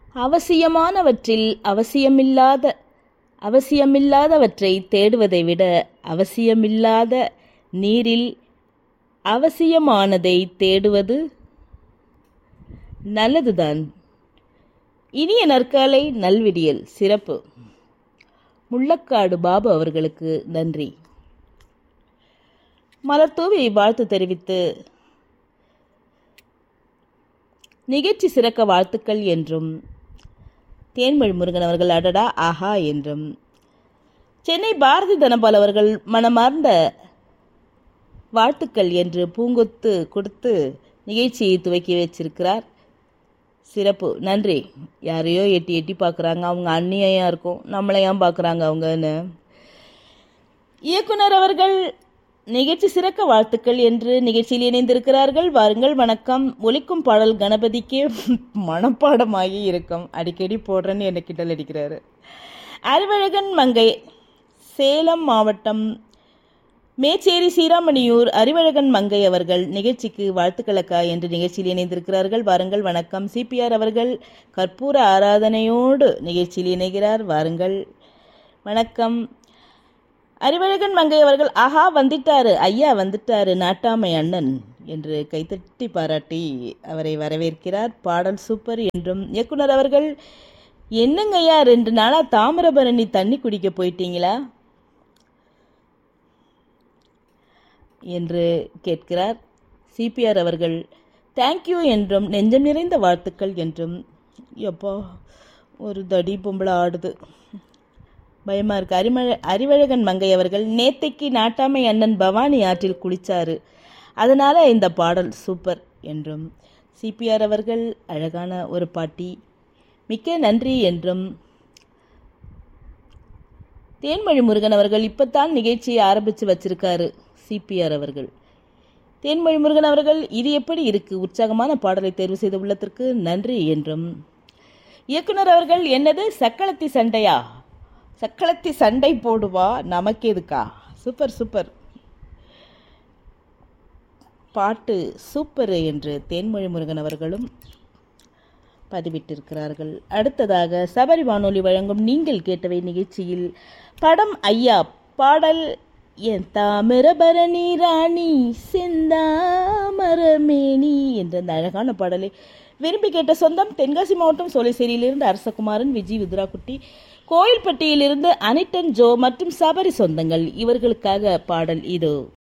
அவசியமானவற்றில் அவசியமில்லாத அவசியமில்லாதவற்றை தேடுவதை விட அவசியமில்லாத நீரில் அவசியமானதை தேடுவது நல்லதுதான் இனிய நற்காலை நல்விடியல் சிறப்பு முள்ளக்காடு பாபு அவர்களுக்கு நன்றி மலர்தூவி வாழ்த்து தெரிவித்து நிகழ்ச்சி சிறக்க வாழ்த்துக்கள் என்றும் தேன்மொழி முருகன் அவர்கள் அடடா ஆஹா என்றும் சென்னை பாரதி தனபால் அவர்கள் மனமார்ந்த வாழ்த்துக்கள் என்று பூங்கொத்து கொடுத்து நிகழ்ச்சியை துவக்கி வச்சிருக்கிறார் சிறப்பு நன்றி யாரையோ எட்டி எட்டி பார்க்குறாங்க அவங்க அந்நியம் இருக்கும் நம்மளை ஏன் பார்க்குறாங்க அவங்கன்னு இயக்குனர் அவர்கள் நிகழ்ச்சி சிறக்க வாழ்த்துக்கள் என்று நிகழ்ச்சியில் இணைந்திருக்கிறார்கள் வாருங்கள் வணக்கம் ஒலிக்கும் பாடல் கணபதிக்கே மனப்பாடமாகி இருக்கும் அடிக்கடி போடுறேன்னு என்னை கிண்டல் அடிக்கிறாரு அறிவழகன் மங்கை சேலம் மாவட்டம் மேச்சேரி சீராமணியூர் அறிவழகன் மங்கை அவர்கள் நிகழ்ச்சிக்கு வாழ்த்துக்களக்கா என்று நிகழ்ச்சியில் இணைந்திருக்கிறார்கள் வாருங்கள் வணக்கம் சிபிஆர் அவர்கள் கற்பூர ஆராதனையோடு நிகழ்ச்சியில் இணைகிறார் வாருங்கள் வணக்கம் அறிவழகன் மங்கை அவர்கள் ஆஹா வந்துட்டாரு ஐயா வந்துட்டாரு நாட்டாமை அண்ணன் என்று கைத்தட்டி பாராட்டி அவரை வரவேற்கிறார் பாடல் சூப்பர் என்றும் இயக்குனர் அவர்கள் என்னங்கய்யா ரெண்டு நாளா தாமிரபரணி தண்ணி குடிக்க போயிட்டீங்களா என்று கேட்கிறார் சிபிஆர் அவர்கள் தேங்க்யூ என்றும் நெஞ்சம் நிறைந்த வாழ்த்துக்கள் என்றும் எப்பா ஒரு தடி பொம்பளை ஆடுது பயமா இருக்கு அறிமழ அறிவழகன் மங்கை அவர்கள் நேத்தைக்கு நாட்டாமை அண்ணன் பவானி ஆற்றில் குளிச்சாரு அதனால இந்த பாடல் சூப்பர் என்றும் சிபிஆர் அவர்கள் அழகான ஒரு பாட்டி மிக்க நன்றி என்றும் தேன்மொழி முருகன் அவர்கள் இப்பத்தான் நிகழ்ச்சியை ஆரம்பித்து வச்சிருக்காரு சிபிஆர் அவர்கள் தேன்மொழி முருகன் அவர்கள் இது எப்படி இருக்கு உற்சாகமான பாடலை தேர்வு செய்த உள்ளத்திற்கு நன்றி என்றும் இயக்குனர் அவர்கள் என்னது சக்களத்தி சண்டையா சக்களத்தி சண்டை போடுவா நமக்கு எதுக்கா சூப்பர் சூப்பர் பாட்டு சூப்பர் என்று தேன்மொழி முருகன் அவர்களும் பதிவிட்டிருக்கிறார்கள் அடுத்ததாக சபரி வானொலி வழங்கும் நீங்கள் கேட்டவை நிகழ்ச்சியில் படம் ஐயா பாடல் என் தாமிரபரணி ராணி செந்தாமரமேனி என்ற அந்த அழகான பாடலை விரும்பி கேட்ட சொந்தம் தென்காசி மாவட்டம் சோலைசேரியிலிருந்து அரசகுமாரன் விஜய் விதுராக்குட்டி கோயில்பட்டியிலிருந்து அனிட்டன் ஜோ மற்றும் சபரி சொந்தங்கள் இவர்களுக்காக பாடல் இதோ